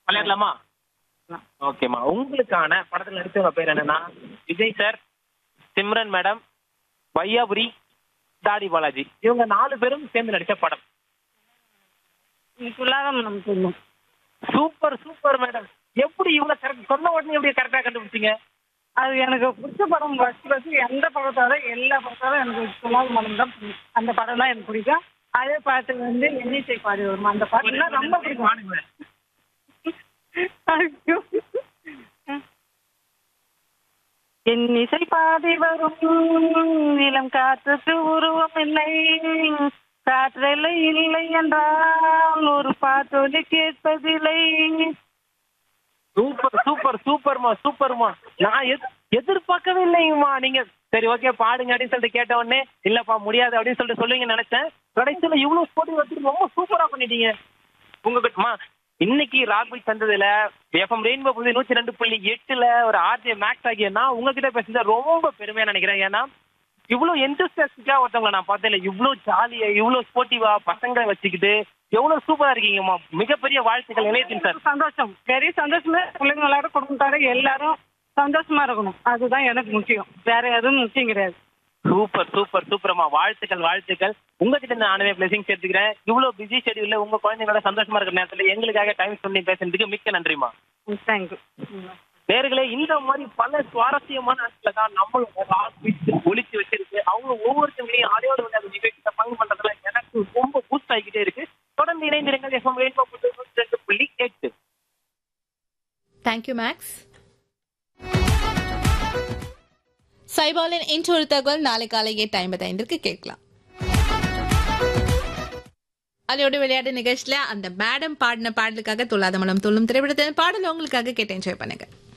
விளையாடலாமா ஓகேம்மா உங்களுக்கான படத்துல நடிச்சவங்க பேர் என்னன்னா விஜய் சார் சிம்ரன் மேடம் வையாபுரி தாடி பாலாஜி இவங்க நாலு பேரும் சேர்ந்து நடிச்ச படம் ஃபுல்லாக நம்ம சொல்லும் சூப்பர் சூப்பர் மேடம் எப்படி இவ்வளவு கரெக்ட் சொன்ன உடனே எப்படி கரெக்டா கண்டுபிடிச்சீங்க அது எனக்கு பிடிச்ச படம் ஃபர்ஸ்ட் ஃபர்ஸ்ட் எந்த படத்தோட எல்லா படத்தோட எனக்கு சொல்லாத மனம் தான் பிடிக்கும் அந்த படம் தான் எனக்கு பிடிக்கும் அதே பாட்டு வந்து எண்ணிசை பாடி வரும் அந்த பாட்டுலாம் ரொம்ப பிடிக்கும் ஐயோ. என் இசை பாடி வரும் இளம் காற்றுக்கு உருவம் இல்லை காற்றலை இல்லை என்றால் ஒரு பாட்டொலி கேட்பதில்லை சூப்பர் சூப்பர் சூப்பர்மா சூப்பர்மா நான் எது- எதிர்பார்க்கவே இல்லைங்கம்மா நீங்க சரி ஓகே பாடுங்க அப்படின்னு சொல்லிட்டு கேட்ட உடனே இல்லப்பா முடியாது அப்படின்னு சொல்லிட்டு சொல்லுவீங்கன்னு நினைச்சேன் கடைசியில இவ்வளவு ஸ்போர்ட்டிங் வச்சுட்டு ரொம்ப சூப்பரா பண்ணிட்டீங்க உங்ககிட்டமா இன்னைக்கு ராக்பி சந்ததுல எஃப்எம் ரெயின்போ புது நூத்தி ரெண்டு புள்ளி எட்டுல ஒரு ஆர்ஜே மேக்ஸ் ஆகிய நான் உங்ககிட்ட பேசுறது ரொம்ப பெருமையா நினைக்கிறேன் ஏன்னா இவ்வளவு எந்தூசியாஸ்டிக்கா ஒருத்தவங்களை நான் பார்த்தேன் இல்ல இவ்வளவு ஜாலியா இவ்வளவு ஸ்போர்ட்டிவா பசங்களை வச்சுக்கிட்டு எவ்வளவு சூப்பரா இருக்கீங்கம்மா மிகப்பெரிய வாழ்த்துக்கள் இளையத்தின் சார் சந்தோஷம் வெரி சந்தோஷமா பிள்ளைங்க எல்லாரும் குடும்பத்தார எல்லாரும் சந்தோஷமா இருக்கணும் அதுதான் எனக்கு முக்கியம் வேற எதுவும் முக்கியம் கிடையாது சூப்பர் சூப்பர் சூப்பர்மா வாழ்த்துக்கள் வாழ்த்துக்கள் உங்ககிட்ட நானுமே பிளஸிங் சேர்த்துக்கிறேன் இவ்வளவு பிஸி ஷெடியூல்ல உங்க குழந்தைங்களோட சந்தோஷமா இருக்கிற நேரத்துல எங்களுக்காக டைம் சொல்லி பேசுறதுக்கு மிக்க நன்றிமா தேங்க்யூ நேர்களே இந்த மாதிரி பல சுவாரஸ்யமான நாட்களை தான் நம்மளோட ஆஃபீஸ் ஒழிச்சு வச்சிருக்கு அவங்க ஒவ்வொருத்தவங்களையும் அடையோட விளையாட நிகழ்ச்சியில பங்கு பண்றதுல எனக்கு ரொம்ப பூஸ்ட் ஆகிக்கிட்டே இருக்கு தொடர்ந்து இணைந்திருங்கள் எஃப்எம் ரெயின்போ நூற்றி ரெண்டு புள்ளி எட்டு தேங்க்யூ மேக்ஸ் சைபாலின் இன்று ஒரு தகவல் நாளை காலை எட்டு ஐம்பத்தைந்திற்கு கேட்கலாம் அதையோட விளையாட்டு நிகழ்ச்சியில அந்த மேடம் பாடின பாடலுக்காக துல்லாத மனம் துள்ளும் திரைப்படத்தின் பாடல் உங்களுக்காக கேட்டு என்ஜாய் பண்ணுங்க